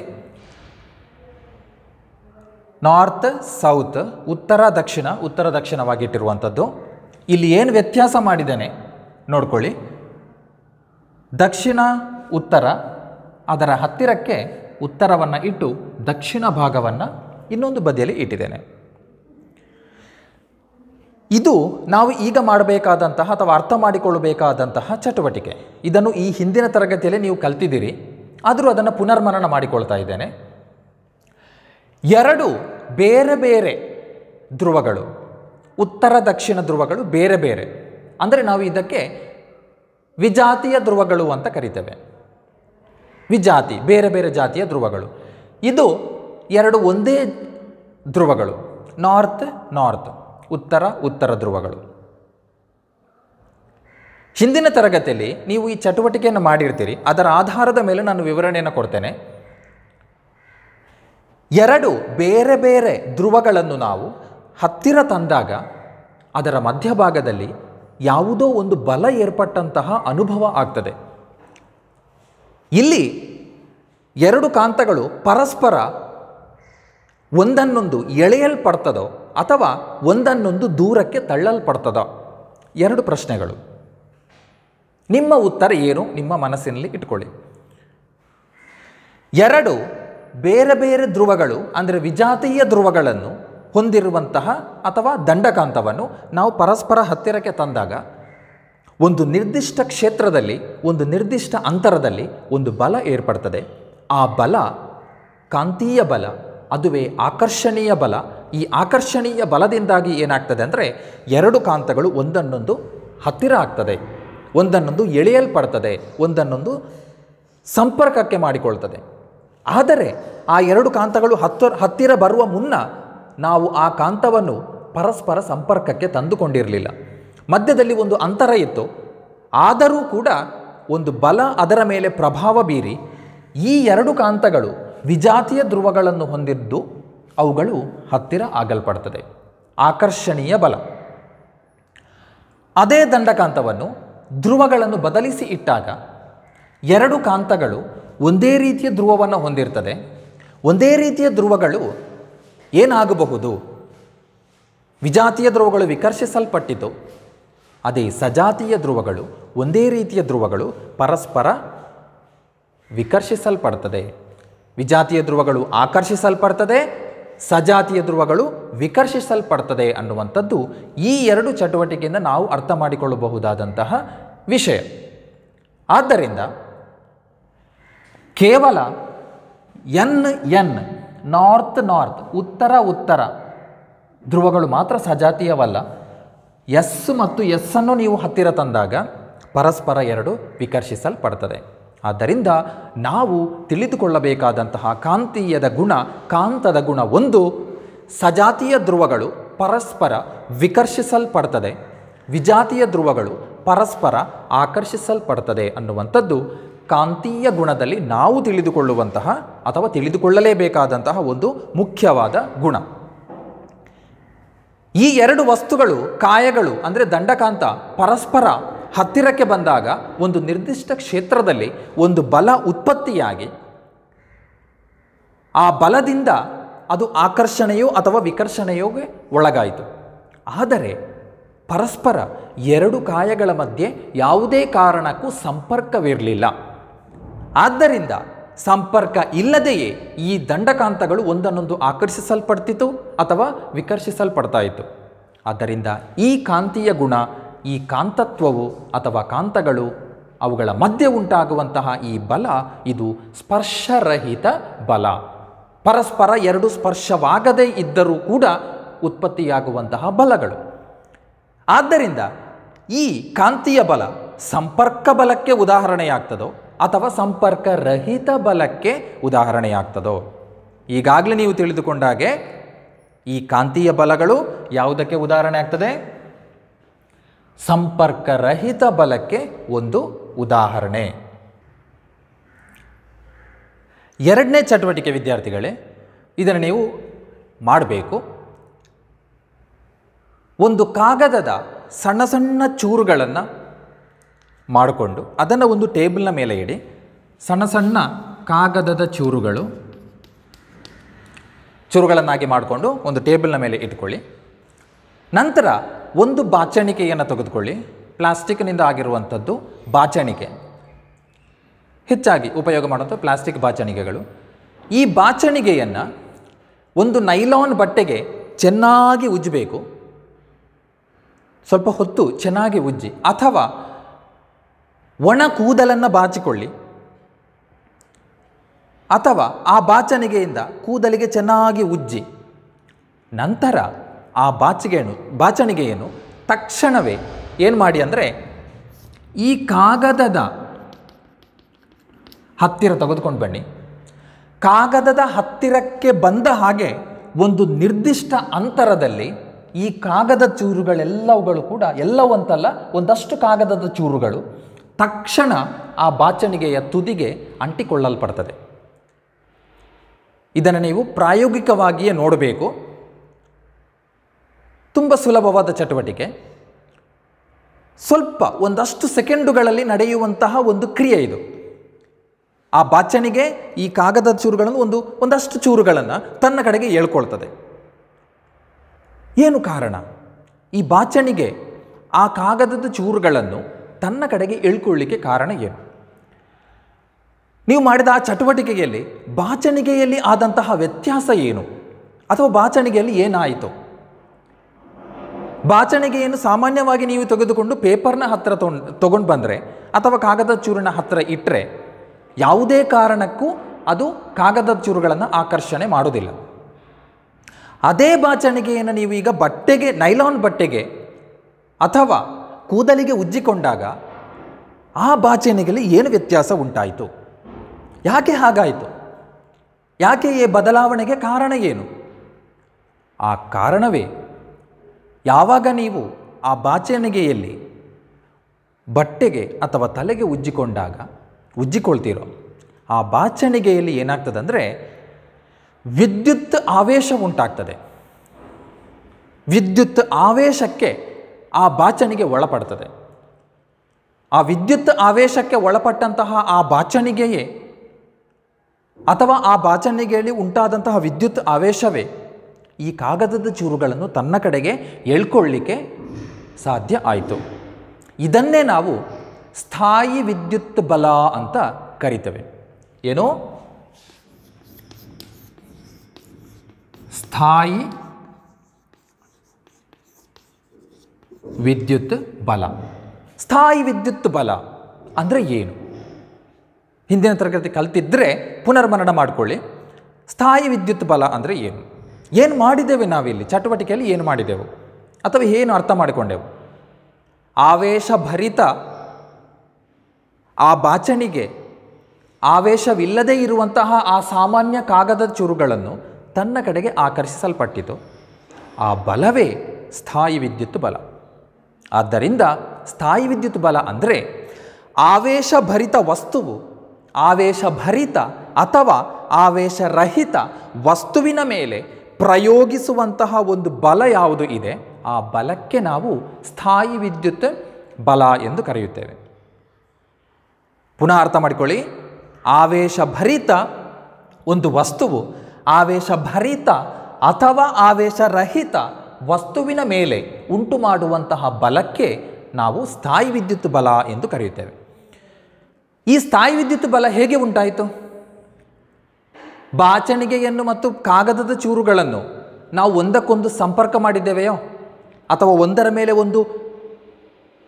ನಾರ್ತ್ ಸೌತ್ ಉತ್ತರ ದಕ್ಷಿಣ ಉತ್ತರ ದಕ್ಷಿಣವಾಗಿಟ್ಟಿರುವಂಥದ್ದು ಇಲ್ಲಿ ಏನು ವ್ಯತ್ಯಾಸ ಮಾಡಿದ್ದೇನೆ ನೋಡ್ಕೊಳ್ಳಿ ದಕ್ಷಿಣ ಉತ್ತರ ಅದರ ಹತ್ತಿರಕ್ಕೆ ಉತ್ತರವನ್ನು ಇಟ್ಟು ದಕ್ಷಿಣ ಭಾಗವನ್ನು ಇನ್ನೊಂದು ಬದಿಯಲ್ಲಿ ಇಟ್ಟಿದ್ದೇನೆ ಇದು ನಾವು ಈಗ ಮಾಡಬೇಕಾದಂತಹ ಅಥವಾ ಅರ್ಥ ಮಾಡಿಕೊಳ್ಳಬೇಕಾದಂತಹ ಚಟುವಟಿಕೆ ಇದನ್ನು ಈ ಹಿಂದಿನ ತರಗತಿಯಲ್ಲಿ ನೀವು ಕಲ್ತಿದ್ದೀರಿ ಆದರೂ ಅದನ್ನು ಪುನರ್ಮನನ ಮಾಡಿಕೊಳ್ತಾ ಇದ್ದೇನೆ ಎರಡು ಬೇರೆ ಬೇರೆ ಧ್ರುವಗಳು ಉತ್ತರ ದಕ್ಷಿಣ ಧ್ರುವಗಳು ಬೇರೆ ಬೇರೆ ಅಂದರೆ ನಾವು ಇದಕ್ಕೆ ವಿಜಾತಿಯ ಧ್ರುವಗಳು ಅಂತ ಕರಿತೇವೆ ವಿಜಾತಿ ಬೇರೆ ಬೇರೆ ಜಾತಿಯ ಧ್ರುವಗಳು ಇದು ಎರಡು ಒಂದೇ ಧ್ರುವಗಳು ನಾರ್ತ್ ನಾರ್ತ್ ಉತ್ತರ ಉತ್ತರ ಧ್ರುವಗಳು ಹಿಂದಿನ ತರಗತಿಯಲ್ಲಿ ನೀವು ಈ ಚಟುವಟಿಕೆಯನ್ನು ಮಾಡಿರ್ತೀರಿ ಅದರ ಆಧಾರದ ಮೇಲೆ ನಾನು ವಿವರಣೆಯನ್ನು ಕೊಡ್ತೇನೆ ಎರಡು ಬೇರೆ ಬೇರೆ ಧ್ರುವಗಳನ್ನು ನಾವು ಹತ್ತಿರ ತಂದಾಗ ಅದರ ಮಧ್ಯಭಾಗದಲ್ಲಿ ಯಾವುದೋ ಒಂದು ಬಲ ಏರ್ಪಟ್ಟಂತಹ ಅನುಭವ ಆಗ್ತದೆ ಇಲ್ಲಿ ಎರಡು ಕಾಂತಗಳು ಪರಸ್ಪರ ಒಂದನ್ನೊಂದು ಎಳೆಯಲ್ಪಡ್ತದೋ ಅಥವಾ ಒಂದನ್ನೊಂದು ದೂರಕ್ಕೆ ತಳ್ಳಲ್ಪಡ್ತದೋ ಎರಡು ಪ್ರಶ್ನೆಗಳು ನಿಮ್ಮ ಉತ್ತರ ಏನು ನಿಮ್ಮ ಮನಸ್ಸಿನಲ್ಲಿ ಇಟ್ಕೊಳ್ಳಿ ಎರಡು ಬೇರೆ ಬೇರೆ ಧ್ರುವಗಳು ಅಂದರೆ ವಿಜಾತೀಯ ಧ್ರುವಗಳನ್ನು ಹೊಂದಿರುವಂತಹ ಅಥವಾ ದಂಡಕಾಂತವನ್ನು ನಾವು ಪರಸ್ಪರ ಹತ್ತಿರಕ್ಕೆ ತಂದಾಗ ಒಂದು ನಿರ್ದಿಷ್ಟ ಕ್ಷೇತ್ರದಲ್ಲಿ ಒಂದು ನಿರ್ದಿಷ್ಟ ಅಂತರದಲ್ಲಿ ಒಂದು ಬಲ ಏರ್ಪಡ್ತದೆ ಆ ಬಲ ಕಾಂತೀಯ ಬಲ ಅದುವೇ ಆಕರ್ಷಣೀಯ ಬಲ ಈ ಆಕರ್ಷಣೀಯ ಬಲದಿಂದಾಗಿ ಏನಾಗ್ತದೆ ಅಂದರೆ ಎರಡು ಕಾಂತಗಳು ಒಂದನ್ನೊಂದು ಹತ್ತಿರ ಆಗ್ತದೆ ಒಂದನ್ನೊಂದು ಎಳೆಯಲ್ಪಡ್ತದೆ ಒಂದನ್ನೊಂದು ಸಂಪರ್ಕಕ್ಕೆ ಮಾಡಿಕೊಳ್ತದೆ ಆದರೆ ಆ ಎರಡು ಕಾಂತಗಳು ಹತ್ತ ಹತ್ತಿರ ಬರುವ ಮುನ್ನ ನಾವು ಆ ಕಾಂತವನ್ನು ಪರಸ್ಪರ ಸಂಪರ್ಕಕ್ಕೆ ತಂದುಕೊಂಡಿರಲಿಲ್ಲ ಮಧ್ಯದಲ್ಲಿ ಒಂದು ಅಂತರ ಇತ್ತು ಆದರೂ ಕೂಡ ಒಂದು ಬಲ ಅದರ ಮೇಲೆ ಪ್ರಭಾವ ಬೀರಿ ಈ ಎರಡು ಕಾಂತಗಳು ವಿಜಾತಿಯ ಧ್ರುವಗಳನ್ನು ಹೊಂದಿದ್ದು ಅವುಗಳು ಹತ್ತಿರ ಆಗಲ್ಪಡ್ತದೆ ಆಕರ್ಷಣೀಯ ಬಲ ಅದೇ ದಂಡಕಾಂತವನ್ನು ಧ್ರುವಗಳನ್ನು ಬದಲಿಸಿ ಇಟ್ಟಾಗ ಎರಡು ಕಾಂತಗಳು ಒಂದೇ ರೀತಿಯ ಧ್ರುವವನ್ನು ಹೊಂದಿರ್ತದೆ ಒಂದೇ ರೀತಿಯ ಧ್ರುವಗಳು ಏನಾಗಬಹುದು ವಿಜಾತಿಯ ಧ್ರುವಗಳು ವಿಕರ್ಷಿಸಲ್ಪಟ್ಟಿತು ಅದೇ ಸಜಾತಿಯ ಧ್ರುವಗಳು ಒಂದೇ ರೀತಿಯ ಧ್ರುವಗಳು ಪರಸ್ಪರ ವಿಕರ್ಷಿಸಲ್ಪಡ್ತದೆ ವಿಜಾತಿಯ ಧ್ರುವಗಳು ಆಕರ್ಷಿಸಲ್ಪಡ್ತದೆ ಸಜಾತಿಯ ಧ್ರುವಗಳು ವಿಕರ್ಷಿಸಲ್ಪಡ್ತದೆ ಅನ್ನುವಂಥದ್ದು ಈ ಎರಡು ಚಟುವಟಿಕೆಯಿಂದ ನಾವು ಅರ್ಥ ಮಾಡಿಕೊಳ್ಳಬಹುದಾದಂತಹ ವಿಷಯ ಆದ್ದರಿಂದ ಕೇವಲ ಎನ್ ಎನ್ ನಾರ್ತ್ ನಾರ್ತ್ ಉತ್ತರ ಉತ್ತರ ಧ್ರುವಗಳು ಮಾತ್ರ ಸಜಾತೀಯವಲ್ಲ ಎಸ್ ಮತ್ತು ಎಸ್ ಅನ್ನು ನೀವು ಹತ್ತಿರ ತಂದಾಗ ಪರಸ್ಪರ ಎರಡು ವಿಕರ್ಷಿಸಲ್ಪಡ್ತದೆ ಆದ್ದರಿಂದ ನಾವು ತಿಳಿದುಕೊಳ್ಳಬೇಕಾದಂತಹ ಕಾಂತೀಯದ ಗುಣ ಕಾಂತದ ಗುಣ ಒಂದು ಸಜಾತೀಯ ಧ್ರುವಗಳು ಪರಸ್ಪರ ವಿಕರ್ಷಿಸಲ್ಪಡ್ತದೆ ವಿಜಾತೀಯ ಧ್ರುವಗಳು ಪರಸ್ಪರ ಆಕರ್ಷಿಸಲ್ಪಡ್ತದೆ ಅನ್ನುವಂಥದ್ದು ಕಾಂತೀಯ ಗುಣದಲ್ಲಿ ನಾವು ತಿಳಿದುಕೊಳ್ಳುವಂತಹ ಅಥವಾ ತಿಳಿದುಕೊಳ್ಳಲೇಬೇಕಾದಂತಹ ಒಂದು ಮುಖ್ಯವಾದ ಗುಣ ಈ ಎರಡು ವಸ್ತುಗಳು ಕಾಯಗಳು ಅಂದರೆ ದಂಡಕಾಂತ ಪರಸ್ಪರ ಹತ್ತಿರಕ್ಕೆ ಬಂದಾಗ ಒಂದು ನಿರ್ದಿಷ್ಟ ಕ್ಷೇತ್ರದಲ್ಲಿ ಒಂದು ಬಲ ಉತ್ಪತ್ತಿಯಾಗಿ ಆ ಬಲದಿಂದ ಅದು ಆಕರ್ಷಣೆಯೋ ಅಥವಾ ವಿಕರ್ಷಣೆಯೋಗೆ ಒಳಗಾಯಿತು ಆದರೆ ಪರಸ್ಪರ ಎರಡು ಕಾಯಗಳ ಮಧ್ಯೆ ಯಾವುದೇ ಕಾರಣಕ್ಕೂ ಸಂಪರ್ಕವಿರಲಿಲ್ಲ ಆದ್ದರಿಂದ ಸಂಪರ್ಕ ಇಲ್ಲದೆಯೇ ಈ ದಂಡಕಾಂತಗಳು ಒಂದನ್ನೊಂದು ಆಕರ್ಷಿಸಲ್ಪಡ್ತಿತ್ತು ಅಥವಾ ವಿಕರ್ಷಿಸಲ್ಪಡ್ತಾ ಇತ್ತು ಆದ್ದರಿಂದ ಈ ಕಾಂತೀಯ ಗುಣ ಈ ಕಾಂತತ್ವವು ಅಥವಾ ಕಾಂತಗಳು ಅವುಗಳ ಮಧ್ಯೆ ಉಂಟಾಗುವಂತಹ ಈ ಬಲ ಇದು ಸ್ಪರ್ಶರಹಿತ ಬಲ ಪರಸ್ಪರ ಎರಡು ಸ್ಪರ್ಶವಾಗದೇ ಇದ್ದರೂ ಕೂಡ ಉತ್ಪತ್ತಿಯಾಗುವಂತಹ ಬಲಗಳು ಆದ್ದರಿಂದ ಈ ಕಾಂತೀಯ ಬಲ ಸಂಪರ್ಕ ಬಲಕ್ಕೆ ಉದಾಹರಣೆಯಾಗ್ತದೋ ಅಥವಾ ಸಂಪರ್ಕ ರಹಿತ ಬಲಕ್ಕೆ ಉದಾಹರಣೆಯಾಗ್ತದೋ ಈಗಾಗಲೇ ನೀವು ತಿಳಿದುಕೊಂಡಾಗೆ ಈ ಕಾಂತೀಯ ಬಲಗಳು ಯಾವುದಕ್ಕೆ ಉದಾಹರಣೆ ಆಗ್ತದೆ ಸಂಪರ್ಕ ರಹಿತ ಬಲಕ್ಕೆ ಒಂದು ಉದಾಹರಣೆ ಎರಡನೇ ಚಟುವಟಿಕೆ ವಿದ್ಯಾರ್ಥಿಗಳೇ ಇದನ್ನು ನೀವು ಮಾಡಬೇಕು ಒಂದು ಕಾಗದದ ಸಣ್ಣ ಸಣ್ಣ ಚೂರುಗಳನ್ನು ಮಾಡಿಕೊಂಡು ಅದನ್ನು ಒಂದು ಟೇಬಲ್ನ ಮೇಲೆ ಇಡಿ ಸಣ್ಣ ಸಣ್ಣ ಕಾಗದದ ಚೂರುಗಳು ಚೂರುಗಳನ್ನಾಗಿ ಮಾಡಿಕೊಂಡು ಒಂದು ಟೇಬಲ್ನ ಮೇಲೆ ಇಟ್ಕೊಳ್ಳಿ ನಂತರ ಒಂದು ಬಾಚಣಿಕೆಯನ್ನು ತೆಗೆದುಕೊಳ್ಳಿ ಪ್ಲಾಸ್ಟಿಕ್ನಿಂದ ಆಗಿರುವಂಥದ್ದು ಬಾಚಣಿಕೆ ಹೆಚ್ಚಾಗಿ ಉಪಯೋಗ ಮಾಡುವಂಥ ಪ್ಲಾಸ್ಟಿಕ್ ಬಾಚಣಿಗೆಗಳು ಈ ಬಾಚಣಿಗೆಯನ್ನು ಒಂದು ನೈಲಾನ್ ಬಟ್ಟೆಗೆ ಚೆನ್ನಾಗಿ ಉಜ್ಜಬೇಕು ಸ್ವಲ್ಪ ಹೊತ್ತು ಚೆನ್ನಾಗಿ ಉಜ್ಜಿ ಅಥವಾ ಒಣ ಕೂದಲನ್ನು ಬಾಚಿಕೊಳ್ಳಿ ಅಥವಾ ಆ ಬಾಚಣಿಗೆಯಿಂದ ಕೂದಲಿಗೆ ಚೆನ್ನಾಗಿ ಉಜ್ಜಿ ನಂತರ ಆ ಬಾಚಿಗೆಯನ್ನು ಬಾಚಣಿಗೆಯನ್ನು ತಕ್ಷಣವೇ ಏನು ಮಾಡಿ ಅಂದರೆ ಈ ಕಾಗದದ ಹತ್ತಿರ ತೆಗೆದುಕೊಂಡು ಬನ್ನಿ ಕಾಗದದ ಹತ್ತಿರಕ್ಕೆ ಬಂದ ಹಾಗೆ ಒಂದು ನಿರ್ದಿಷ್ಟ ಅಂತರದಲ್ಲಿ ಈ ಕಾಗದ ಚೂರುಗಳೆಲ್ಲವುಗಳು ಕೂಡ ಎಲ್ಲವಂತಲ್ಲ ಒಂದಷ್ಟು ಕಾಗದದ ಚೂರುಗಳು ತಕ್ಷಣ ಆ ಬಾಚಣಿಗೆಯ ತುದಿಗೆ ಅಂಟಿಕೊಳ್ಳಲ್ಪಡ್ತದೆ ಇದನ್ನು ನೀವು ಪ್ರಾಯೋಗಿಕವಾಗಿಯೇ ನೋಡಬೇಕು ತುಂಬ ಸುಲಭವಾದ ಚಟುವಟಿಕೆ ಸ್ವಲ್ಪ ಒಂದಷ್ಟು ಸೆಕೆಂಡುಗಳಲ್ಲಿ ನಡೆಯುವಂತಹ ಒಂದು ಕ್ರಿಯೆ ಇದು ಆ ಬಾಚಣಿಗೆ ಈ ಕಾಗದದ ಚೂರುಗಳನ್ನು ಒಂದು ಒಂದಷ್ಟು ಚೂರುಗಳನ್ನು ತನ್ನ ಕಡೆಗೆ ಏಳ್ಕೊಳ್ತದೆ ಏನು ಕಾರಣ ಈ ಬಾಚಣಿಗೆ ಆ ಕಾಗದದ ಚೂರುಗಳನ್ನು ತನ್ನ ಕಡೆಗೆ ಎಳ್ಕೊಳ್ಳಿಕ್ಕೆ ಕಾರಣ ಏನು ನೀವು ಮಾಡಿದ ಆ ಚಟುವಟಿಕೆಯಲ್ಲಿ ಬಾಚಣಿಗೆಯಲ್ಲಿ ಆದಂತಹ ವ್ಯತ್ಯಾಸ ಏನು ಅಥವಾ ಬಾಚಣಿಗೆಯಲ್ಲಿ ಏನಾಯಿತು ಬಾಚಣಿಗೆಯನ್ನು ಸಾಮಾನ್ಯವಾಗಿ ನೀವು ತೆಗೆದುಕೊಂಡು ಪೇಪರ್ನ ಹತ್ತಿರ ತೊಗೊಂಡು ತೊಗೊಂಡು ಬಂದರೆ ಅಥವಾ ಕಾಗದದ ಚೂರಿನ ಹತ್ತಿರ ಇಟ್ಟರೆ ಯಾವುದೇ ಕಾರಣಕ್ಕೂ ಅದು ಕಾಗದದ ಚೂರುಗಳನ್ನು ಆಕರ್ಷಣೆ ಮಾಡೋದಿಲ್ಲ ಅದೇ ಬಾಚಣಿಗೆಯನ್ನು ನೀವು ಈಗ ಬಟ್ಟೆಗೆ ನೈಲಾನ್ ಬಟ್ಟೆಗೆ ಅಥವಾ ಕೂದಲಿಗೆ ಉಜ್ಜಿಕೊಂಡಾಗ ಆ ಬಾಚಣಿಗೆಯಲ್ಲಿ ಏನು ವ್ಯತ್ಯಾಸ ಉಂಟಾಯಿತು ಯಾಕೆ ಹಾಗಾಯಿತು ಯಾಕೆ ಈ ಬದಲಾವಣೆಗೆ ಕಾರಣ ಏನು ಆ ಕಾರಣವೇ ಯಾವಾಗ ನೀವು ಆ ಬಾಚಣಿಗೆಯಲ್ಲಿ ಬಟ್ಟೆಗೆ ಅಥವಾ ತಲೆಗೆ ಉಜ್ಜಿಕೊಂಡಾಗ ಉಜ್ಜಿಕೊಳ್ತೀರೋ ಆ ಬಾಚಣಿಗೆಯಲ್ಲಿ ಏನಾಗ್ತದೆ ಅಂದರೆ ವಿದ್ಯುತ್ ಆವೇಶ ಉಂಟಾಗ್ತದೆ ವಿದ್ಯುತ್ ಆವೇಶಕ್ಕೆ ಆ ಬಾಚಣಿಗೆ ಒಳಪಡ್ತದೆ ಆ ವಿದ್ಯುತ್ ಆವೇಶಕ್ಕೆ ಒಳಪಟ್ಟಂತಹ ಆ ಬಾಚಣಿಗೆಯೇ ಅಥವಾ ಆ ಬಾಚಣಿಗೆಯಲ್ಲಿ ಉಂಟಾದಂತಹ ವಿದ್ಯುತ್ ಆವೇಶವೇ ಈ ಕಾಗದದ ಚೂರುಗಳನ್ನು ತನ್ನ ಕಡೆಗೆ ಎಳ್ಕೊಳ್ಳಿಕ್ಕೆ ಸಾಧ್ಯ ಆಯಿತು ಇದನ್ನೇ ನಾವು ಸ್ಥಾಯಿ ವಿದ್ಯುತ್ ಬಲ ಅಂತ ಕರಿತೇವೆ ಏನು ಸ್ಥಾಯಿ ವಿದ್ಯುತ್ ಬಲ ಸ್ಥಾಯಿ ವಿದ್ಯುತ್ ಬಲ ಅಂದರೆ ಏನು ಹಿಂದಿನ ತರಗತಿ ಕಲ್ತಿದ್ದರೆ ಪುನರ್ಮನನ ಮಾಡಿಕೊಳ್ಳಿ ಸ್ಥಾಯಿ ವಿದ್ಯುತ್ ಬಲ ಅಂದರೆ ಏನು ಏನು ಮಾಡಿದ್ದೇವೆ ನಾವಿಲ್ಲಿ ಚಟುವಟಿಕೆಯಲ್ಲಿ ಏನು ಮಾಡಿದೆವು ಅಥವಾ ಏನು ಅರ್ಥ ಮಾಡಿಕೊಂಡೆವು ಆವೇಶಭರಿತ ಆ ಬಾಚಣಿಗೆ ಆವೇಶವಿಲ್ಲದೆ ಇರುವಂತಹ ಆ ಸಾಮಾನ್ಯ ಕಾಗದದ ಚೂರುಗಳನ್ನು ತನ್ನ ಕಡೆಗೆ ಆಕರ್ಷಿಸಲ್ಪಟ್ಟಿತು ಆ ಬಲವೇ ಸ್ಥಾಯಿ ವಿದ್ಯುತ್ ಬಲ ಆದ್ದರಿಂದ ಸ್ಥಾಯಿ ವಿದ್ಯುತ್ ಬಲ ಅಂದರೆ ಆವೇಶಭರಿತ ವಸ್ತುವು ಆವೇಶಭರಿತ ಅಥವಾ ಆವೇಶರಹಿತ ವಸ್ತುವಿನ ಮೇಲೆ ಪ್ರಯೋಗಿಸುವಂತಹ ಒಂದು ಬಲ ಯಾವುದು ಇದೆ ಆ ಬಲಕ್ಕೆ ನಾವು ಸ್ಥಾಯಿ ವಿದ್ಯುತ್ ಬಲ ಎಂದು ಕರೆಯುತ್ತೇವೆ ಪುನಃ ಅರ್ಥ ಮಾಡಿಕೊಳ್ಳಿ ಆವೇಶಭರಿತ ಒಂದು ವಸ್ತುವು ಆವೇಶಭರಿತ ಅಥವಾ ಆವೇಶರಹಿತ ವಸ್ತುವಿನ ಮೇಲೆ ಉಂಟು ಮಾಡುವಂತಹ ಬಲಕ್ಕೆ ನಾವು ಸ್ಥಾಯಿ ವಿದ್ಯುತ್ ಬಲ ಎಂದು ಕರೆಯುತ್ತೇವೆ ಈ ಸ್ಥಾಯಿ ವಿದ್ಯುತ್ ಬಲ ಹೇಗೆ ಉಂಟಾಯಿತು ಬಾಚಣಿಗೆಯನ್ನು ಮತ್ತು ಕಾಗದದ ಚೂರುಗಳನ್ನು ನಾವು ಒಂದಕ್ಕೊಂದು ಸಂಪರ್ಕ ಮಾಡಿದ್ದೇವೆಯೋ ಅಥವಾ ಒಂದರ ಮೇಲೆ ಒಂದು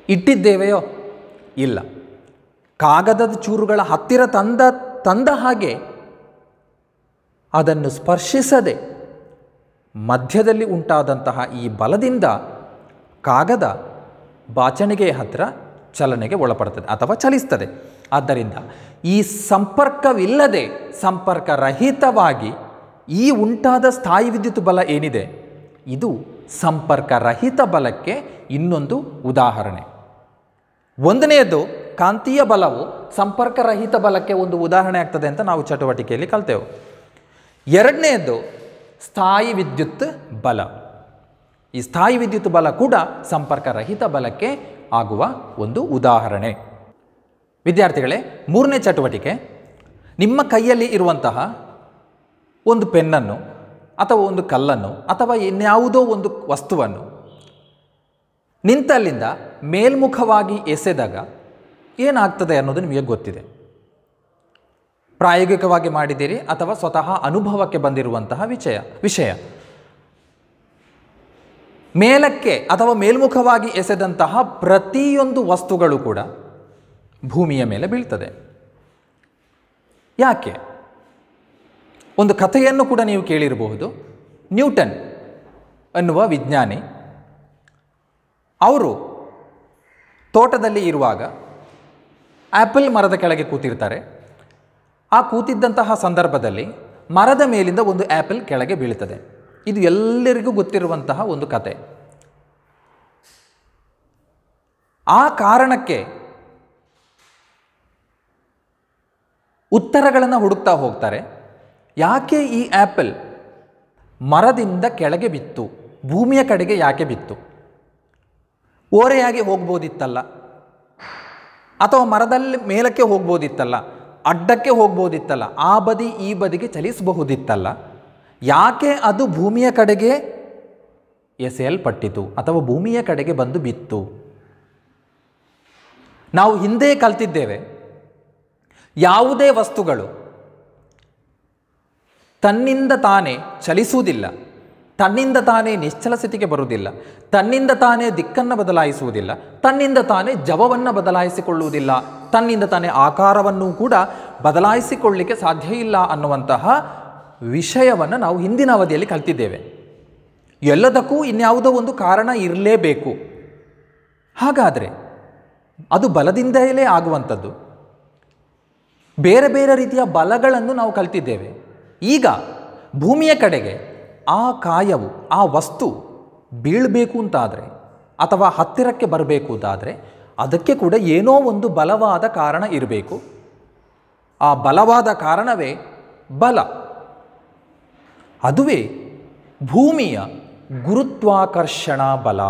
ಇಟ್ಟಿದ್ದೇವೆಯೋ ಇಲ್ಲ ಕಾಗದದ ಚೂರುಗಳ ಹತ್ತಿರ ತಂದ ತಂದ ಹಾಗೆ ಅದನ್ನು ಸ್ಪರ್ಶಿಸದೆ ಮಧ್ಯದಲ್ಲಿ ಉಂಟಾದಂತಹ ಈ ಬಲದಿಂದ ಕಾಗದ ಬಾಚಣಿಗೆಯ ಹತ್ತಿರ ಚಲನೆಗೆ ಒಳಪಡುತ್ತದೆ ಅಥವಾ ಚಲಿಸ್ತದೆ ಆದ್ದರಿಂದ ಈ ಸಂಪರ್ಕವಿಲ್ಲದೆ ಸಂಪರ್ಕರಹಿತವಾಗಿ ಈ ಉಂಟಾದ ಸ್ಥಾಯಿ ವಿದ್ಯುತ್ ಬಲ ಏನಿದೆ ಇದು ಸಂಪರ್ಕರಹಿತ ಬಲಕ್ಕೆ ಇನ್ನೊಂದು ಉದಾಹರಣೆ ಒಂದನೆಯದು ಕಾಂತೀಯ ಬಲವು ಸಂಪರ್ಕರಹಿತ ಬಲಕ್ಕೆ ಒಂದು ಉದಾಹರಣೆ ಆಗ್ತದೆ ಅಂತ ನಾವು ಚಟುವಟಿಕೆಯಲ್ಲಿ ಕಲ್ತೆವು ಎರಡನೆಯದು ಸ್ಥಾಯಿ ವಿದ್ಯುತ್ ಬಲ ಈ ಸ್ಥಾಯಿ ವಿದ್ಯುತ್ ಬಲ ಕೂಡ ಸಂಪರ್ಕರಹಿತ ಬಲಕ್ಕೆ ಆಗುವ ಒಂದು ಉದಾಹರಣೆ ವಿದ್ಯಾರ್ಥಿಗಳೇ ಮೂರನೇ ಚಟುವಟಿಕೆ ನಿಮ್ಮ ಕೈಯಲ್ಲಿ ಇರುವಂತಹ ಒಂದು ಪೆನ್ನನ್ನು ಅಥವಾ ಒಂದು ಕಲ್ಲನ್ನು ಅಥವಾ ಇನ್ಯಾವುದೋ ಒಂದು ವಸ್ತುವನ್ನು ನಿಂತಲ್ಲಿಂದ ಮೇಲ್ಮುಖವಾಗಿ ಎಸೆದಾಗ ಏನಾಗ್ತದೆ ಅನ್ನೋದು ನಿಮಗೆ ಗೊತ್ತಿದೆ ಪ್ರಾಯೋಗಿಕವಾಗಿ ಮಾಡಿದ್ದೀರಿ ಅಥವಾ ಸ್ವತಃ ಅನುಭವಕ್ಕೆ ಬಂದಿರುವಂತಹ ವಿಷಯ ವಿಷಯ ಮೇಲಕ್ಕೆ ಅಥವಾ ಮೇಲ್ಮುಖವಾಗಿ ಎಸೆದಂತಹ ಪ್ರತಿಯೊಂದು ವಸ್ತುಗಳು ಕೂಡ ಭೂಮಿಯ ಮೇಲೆ ಬೀಳ್ತದೆ ಯಾಕೆ ಒಂದು ಕಥೆಯನ್ನು ಕೂಡ ನೀವು ಕೇಳಿರಬಹುದು ನ್ಯೂಟನ್ ಅನ್ನುವ ವಿಜ್ಞಾನಿ ಅವರು ತೋಟದಲ್ಲಿ ಇರುವಾಗ ಆ್ಯಪಲ್ ಮರದ ಕೆಳಗೆ ಕೂತಿರ್ತಾರೆ ಆ ಕೂತಿದ್ದಂತಹ ಸಂದರ್ಭದಲ್ಲಿ ಮರದ ಮೇಲಿಂದ ಒಂದು ಆ್ಯಪಲ್ ಕೆಳಗೆ ಬೀಳುತ್ತದೆ ಇದು ಎಲ್ಲರಿಗೂ ಗೊತ್ತಿರುವಂತಹ ಒಂದು ಕತೆ ಆ ಕಾರಣಕ್ಕೆ ಉತ್ತರಗಳನ್ನು ಹುಡುಕ್ತಾ ಹೋಗ್ತಾರೆ ಯಾಕೆ ಈ ಆ್ಯಪಲ್ ಮರದಿಂದ ಕೆಳಗೆ ಬಿತ್ತು ಭೂಮಿಯ ಕಡೆಗೆ ಯಾಕೆ ಬಿತ್ತು ಓರೆಯಾಗಿ ಹೋಗ್ಬೋದಿತ್ತಲ್ಲ ಅಥವಾ ಮರದಲ್ಲಿ ಮೇಲಕ್ಕೆ ಹೋಗ್ಬೋದಿತ್ತಲ್ಲ ಅಡ್ಡಕ್ಕೆ ಹೋಗ್ಬೋದಿತ್ತಲ್ಲ ಆ ಬದಿ ಈ ಬದಿಗೆ ಚಲಿಸಬಹುದಿತ್ತಲ್ಲ ಯಾಕೆ ಅದು ಭೂಮಿಯ ಕಡೆಗೆ ಎಸೆಯಲ್ಪಟ್ಟಿತು ಅಥವಾ ಭೂಮಿಯ ಕಡೆಗೆ ಬಂದು ಬಿತ್ತು ನಾವು ಹಿಂದೆ ಕಲ್ತಿದ್ದೇವೆ ಯಾವುದೇ ವಸ್ತುಗಳು ತನ್ನಿಂದ ತಾನೇ ಚಲಿಸುವುದಿಲ್ಲ ತನ್ನಿಂದ ತಾನೇ ನಿಶ್ಚಲ ಸ್ಥಿತಿಗೆ ಬರುವುದಿಲ್ಲ ತನ್ನಿಂದ ತಾನೇ ದಿಕ್ಕನ್ನು ಬದಲಾಯಿಸುವುದಿಲ್ಲ ತನ್ನಿಂದ ತಾನೇ ಜವವನ್ನು ಬದಲಾಯಿಸಿಕೊಳ್ಳುವುದಿಲ್ಲ ತನ್ನಿಂದ ತಾನೇ ಆಕಾರವನ್ನು ಕೂಡ ಬದಲಾಯಿಸಿಕೊಳ್ಳಲಿಕ್ಕೆ ಸಾಧ್ಯ ಇಲ್ಲ ಅನ್ನುವಂತಹ ವಿಷಯವನ್ನು ನಾವು ಹಿಂದಿನ ಅವಧಿಯಲ್ಲಿ ಕಲ್ತಿದ್ದೇವೆ ಎಲ್ಲದಕ್ಕೂ ಇನ್ಯಾವುದೋ ಒಂದು ಕಾರಣ ಇರಲೇಬೇಕು ಹಾಗಾದರೆ ಅದು ಬಲದಿಂದಲೇ ಆಗುವಂಥದ್ದು ಬೇರೆ ಬೇರೆ ರೀತಿಯ ಬಲಗಳನ್ನು ನಾವು ಕಲ್ತಿದ್ದೇವೆ ಈಗ ಭೂಮಿಯ ಕಡೆಗೆ ಆ ಕಾಯವು ಆ ವಸ್ತು ಬೀಳಬೇಕು ಅಂತಾದರೆ ಅಥವಾ ಹತ್ತಿರಕ್ಕೆ ಬರಬೇಕು ಅಂತಾದರೆ ಅದಕ್ಕೆ ಕೂಡ ಏನೋ ಒಂದು ಬಲವಾದ ಕಾರಣ ಇರಬೇಕು ಆ ಬಲವಾದ ಕಾರಣವೇ ಬಲ ಅದುವೇ ಭೂಮಿಯ ಗುರುತ್ವಾಕರ್ಷಣ ಬಲ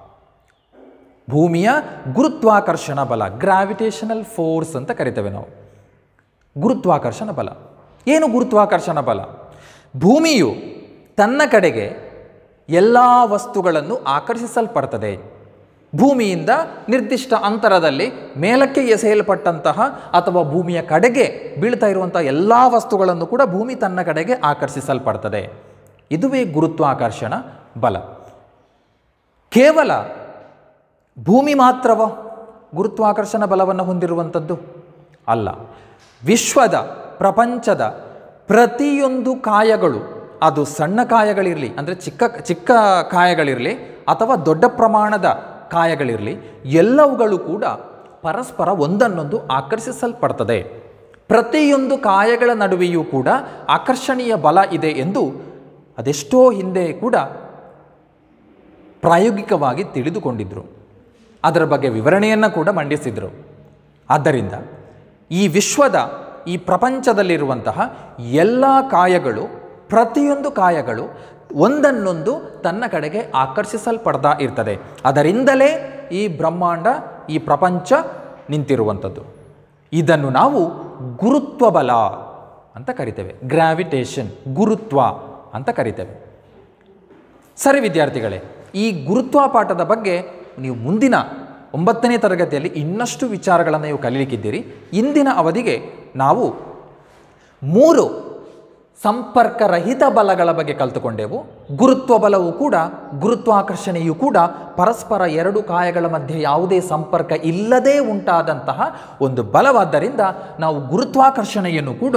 ಭೂಮಿಯ ಗುರುತ್ವಾಕರ್ಷಣ ಬಲ ಗ್ರಾವಿಟೇಷನಲ್ ಫೋರ್ಸ್ ಅಂತ ಕರಿತೇವೆ ನಾವು ಗುರುತ್ವಾಕರ್ಷಣ ಬಲ ಏನು ಗುರುತ್ವಾಕರ್ಷಣ ಬಲ ಭೂಮಿಯು ತನ್ನ ಕಡೆಗೆ ಎಲ್ಲ ವಸ್ತುಗಳನ್ನು ಆಕರ್ಷಿಸಲ್ಪಡ್ತದೆ ಭೂಮಿಯಿಂದ ನಿರ್ದಿಷ್ಟ ಅಂತರದಲ್ಲಿ ಮೇಲಕ್ಕೆ ಎಸೆಯಲ್ಪಟ್ಟಂತಹ ಅಥವಾ ಭೂಮಿಯ ಕಡೆಗೆ ಬೀಳ್ತಾ ಇರುವಂಥ ಎಲ್ಲ ವಸ್ತುಗಳನ್ನು ಕೂಡ ಭೂಮಿ ತನ್ನ ಕಡೆಗೆ ಆಕರ್ಷಿಸಲ್ಪಡ್ತದೆ ಇದುವೇ ಗುರುತ್ವಾಕರ್ಷಣ ಬಲ ಕೇವಲ ಭೂಮಿ ಮಾತ್ರವ ಗುರುತ್ವಾಕರ್ಷಣ ಬಲವನ್ನು ಹೊಂದಿರುವಂಥದ್ದು ಅಲ್ಲ ವಿಶ್ವದ ಪ್ರಪಂಚದ ಪ್ರತಿಯೊಂದು ಕಾಯಗಳು ಅದು ಸಣ್ಣ ಕಾಯಗಳಿರಲಿ ಅಂದರೆ ಚಿಕ್ಕ ಚಿಕ್ಕ ಕಾಯಗಳಿರಲಿ ಅಥವಾ ದೊಡ್ಡ ಪ್ರಮಾಣದ ಕಾಯಗಳಿರಲಿ ಎಲ್ಲವುಗಳು ಕೂಡ ಪರಸ್ಪರ ಒಂದನ್ನೊಂದು ಆಕರ್ಷಿಸಲ್ಪಡ್ತದೆ ಪ್ರತಿಯೊಂದು ಕಾಯಗಳ ನಡುವೆಯೂ ಕೂಡ ಆಕರ್ಷಣೀಯ ಬಲ ಇದೆ ಎಂದು ಅದೆಷ್ಟೋ ಹಿಂದೆ ಕೂಡ ಪ್ರಾಯೋಗಿಕವಾಗಿ ತಿಳಿದುಕೊಂಡಿದ್ದರು ಅದರ ಬಗ್ಗೆ ವಿವರಣೆಯನ್ನು ಕೂಡ ಮಂಡಿಸಿದರು ಆದ್ದರಿಂದ ಈ ವಿಶ್ವದ ಈ ಪ್ರಪಂಚದಲ್ಲಿರುವಂತಹ ಎಲ್ಲ ಕಾಯಗಳು ಪ್ರತಿಯೊಂದು ಕಾಯಗಳು ಒಂದನ್ನೊಂದು ತನ್ನ ಕಡೆಗೆ ಆಕರ್ಷಿಸಲ್ಪಡ್ತಾ ಇರ್ತದೆ ಅದರಿಂದಲೇ ಈ ಬ್ರಹ್ಮಾಂಡ ಈ ಪ್ರಪಂಚ ನಿಂತಿರುವಂಥದ್ದು ಇದನ್ನು ನಾವು ಗುರುತ್ವ ಬಲ ಅಂತ ಕರಿತೇವೆ ಗ್ರಾವಿಟೇಷನ್ ಗುರುತ್ವ ಅಂತ ಕರಿತೇವೆ ಸರಿ ವಿದ್ಯಾರ್ಥಿಗಳೇ ಈ ಗುರುತ್ವ ಪಾಠದ ಬಗ್ಗೆ ನೀವು ಮುಂದಿನ ಒಂಬತ್ತನೇ ತರಗತಿಯಲ್ಲಿ ಇನ್ನಷ್ಟು ವಿಚಾರಗಳನ್ನು ನೀವು ಕಲೀಲಿಕ್ಕಿದ್ದೀರಿ ಇಂದಿನ ಅವಧಿಗೆ ನಾವು ಮೂರು ಸಂಪರ್ಕರಹಿತ ಬಲಗಳ ಬಗ್ಗೆ ಕಲ್ತುಕೊಂಡೆವು ಗುರುತ್ವ ಬಲವು ಕೂಡ ಗುರುತ್ವಾಕರ್ಷಣೆಯು ಕೂಡ ಪರಸ್ಪರ ಎರಡು ಕಾಯಗಳ ಮಧ್ಯೆ ಯಾವುದೇ ಸಂಪರ್ಕ ಇಲ್ಲದೇ ಉಂಟಾದಂತಹ ಒಂದು ಬಲವಾದ್ದರಿಂದ ನಾವು ಗುರುತ್ವಾಕರ್ಷಣೆಯನ್ನು ಕೂಡ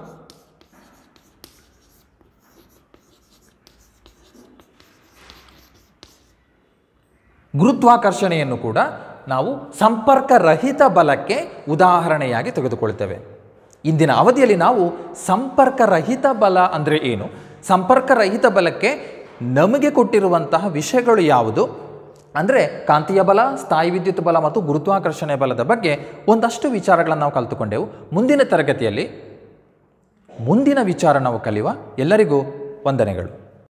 ಗುರುತ್ವಾಕರ್ಷಣೆಯನ್ನು ಕೂಡ ನಾವು ಸಂಪರ್ಕರಹಿತ ಬಲಕ್ಕೆ ಉದಾಹರಣೆಯಾಗಿ ತೆಗೆದುಕೊಳ್ತೇವೆ ಇಂದಿನ ಅವಧಿಯಲ್ಲಿ ನಾವು ಸಂಪರ್ಕರಹಿತ ಬಲ ಅಂದರೆ ಏನು ಸಂಪರ್ಕರಹಿತ ಬಲಕ್ಕೆ ನಮಗೆ ಕೊಟ್ಟಿರುವಂತಹ ವಿಷಯಗಳು ಯಾವುದು ಅಂದರೆ ಕಾಂತೀಯ ಬಲ ಸ್ಥಾಯಿ ವಿದ್ಯುತ್ ಬಲ ಮತ್ತು ಗುರುತ್ವಾಕರ್ಷಣೆ ಬಲದ ಬಗ್ಗೆ ಒಂದಷ್ಟು ವಿಚಾರಗಳನ್ನು ನಾವು ಕಲಿತುಕೊಂಡೆವು ಮುಂದಿನ ತರಗತಿಯಲ್ಲಿ ಮುಂದಿನ ವಿಚಾರ ನಾವು ಕಲಿಯುವ ಎಲ್ಲರಿಗೂ ವಂದನೆಗಳು